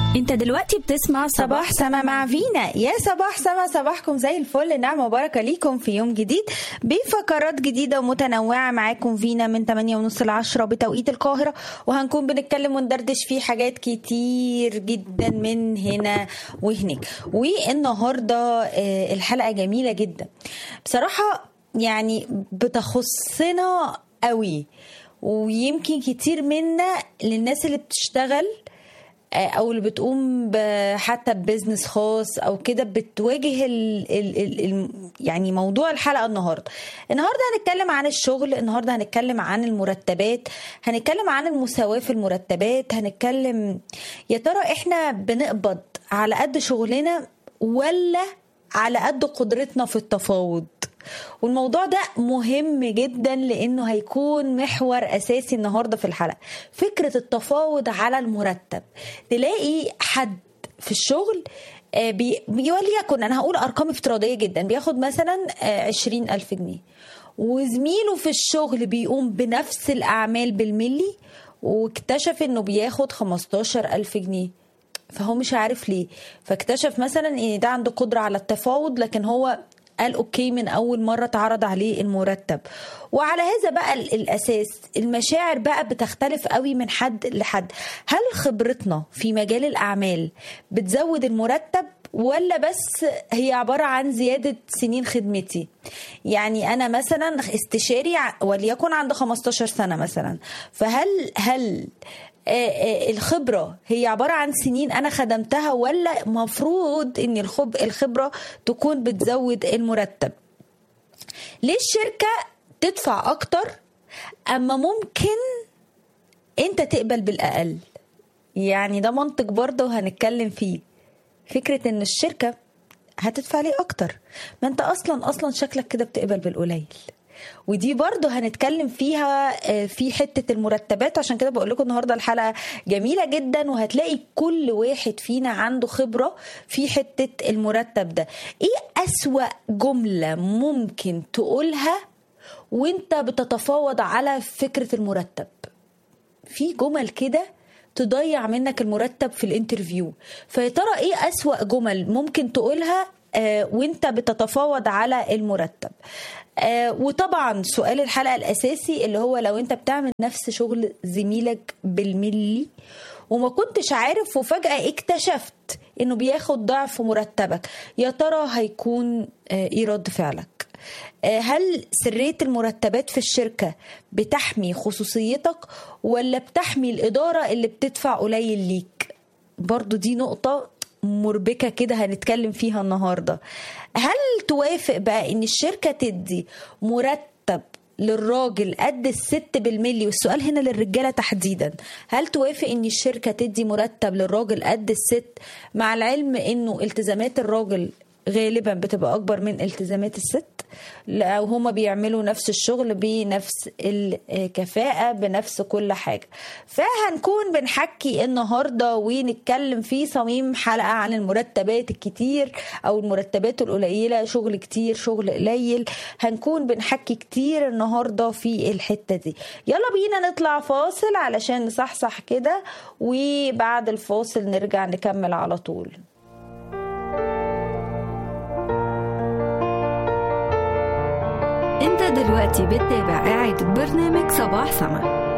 انت دلوقتي بتسمع صباح سما مع فينا يا صباح سما صباحكم زي الفل نعمة وبركة ليكم في يوم جديد بفقرات جديدة ومتنوعة معاكم فينا من 8 ونص ل 10 بتوقيت القاهرة وهنكون بنتكلم وندردش في حاجات كتير جدا من هنا وهناك والنهاردة آه، الحلقة جميلة جدا بصراحة يعني بتخصنا قوي ويمكن كتير منا للناس اللي بتشتغل او اللي بتقوم ب- حتى ببزنس خاص او كده بتواجه ال ال ال ال يعني موضوع الحلقه النهارده النهارده هنتكلم عن الشغل النهارده هنتكلم عن المرتبات هنتكلم عن المساواه في المرتبات هنتكلم يا ترى احنا بنقبض على قد شغلنا ولا على قد قدرتنا في التفاوض والموضوع ده مهم جدا لانه هيكون محور اساسي النهارده في الحلقه فكره التفاوض على المرتب تلاقي حد في الشغل آه، بي بي- وليكن انا هقول ارقام افتراضيه جدا بياخد مثلا عشرين الف جنيه وزميله في الشغل بيقوم بنفس الاعمال بالملي واكتشف انه بياخد 15 الف جنيه فهو مش عارف ليه فاكتشف مثلا ان ده عنده قدرة على التفاوض لكن هو قال اوكي من اول مرة اتعرض عليه المرتب وعلى هذا بقى ال- الاساس المشاعر بقى بتختلف قوي من حد لحد هل خبرتنا في مجال الاعمال بتزود المرتب ولا بس هي عبارة عن زيادة سنين خدمتي يعني أنا مثلا استشاري ع- وليكن عنده 15 سنة مثلا فهل هل آه، آه، الخبرة هي عبارة عن سنين أنا خدمتها ولا مفروض إن الخب الخبرة تكون بتزود المرتب ليه الشركة تدفع أكتر أما ممكن أنت تقبل بالأقل يعني ده منطق برضه وهنتكلم فيه فكرة إن الشركة هتدفع ليه أكتر ما أنت أصلا أصلا شكلك كده بتقبل بالقليل ودي برضه هنتكلم فيها آه، في حتة المرتبات عشان كده بقول لكم النهاردة الحلقة جميلة جدا وهتلاقي كل واحد فينا عنده خبرة في حتة المرتب ده ايه أسوأ جملة ممكن تقولها وانت بتتفاوض على فكرة المرتب في جمل كده تضيع منك المرتب في الانترفيو فيا ترى ايه اسوأ جمل ممكن تقولها آه وانت بتتفاوض على المرتب آه وطبعا سؤال الحلقة الأساسي اللي هو لو انت بتعمل نفس شغل زميلك بالملي وما كنتش عارف وفجأة اكتشفت انه بياخد ضعف مرتبك يا ترى هيكون آه ايه رد فعلك آه، هل سرية المرتبات في الشركة بتحمي خصوصيتك ولا بتحمي الإدارة اللي بتدفع قليل ليك برضو دي نقطة مربكة كده هنتكلم فيها النهاردة هل توافق بقى ان الشركة تدي مرتب للراجل قد الست بالملي والسؤال هنا للرجالة تحديدا هل توافق ان الشركة تدي مرتب للراجل قد الست مع العلم انه التزامات الراجل غالبا بتبقى اكبر من التزامات الست او هما بيعملوا نفس الشغل بنفس الكفاءة بنفس كل حاجة فهنكون بنحكي النهاردة ونتكلم في صميم حلقة عن المرتبات الكتير او المرتبات القليلة شغل كتير شغل قليل هنكون بنحكي كتير النهاردة في الحتة دي يلا بينا نطلع فاصل علشان نصحصح كده وبعد الفاصل نرجع نكمل على طول انت دلوقتي بتتابع قاعد برنامج صباح سما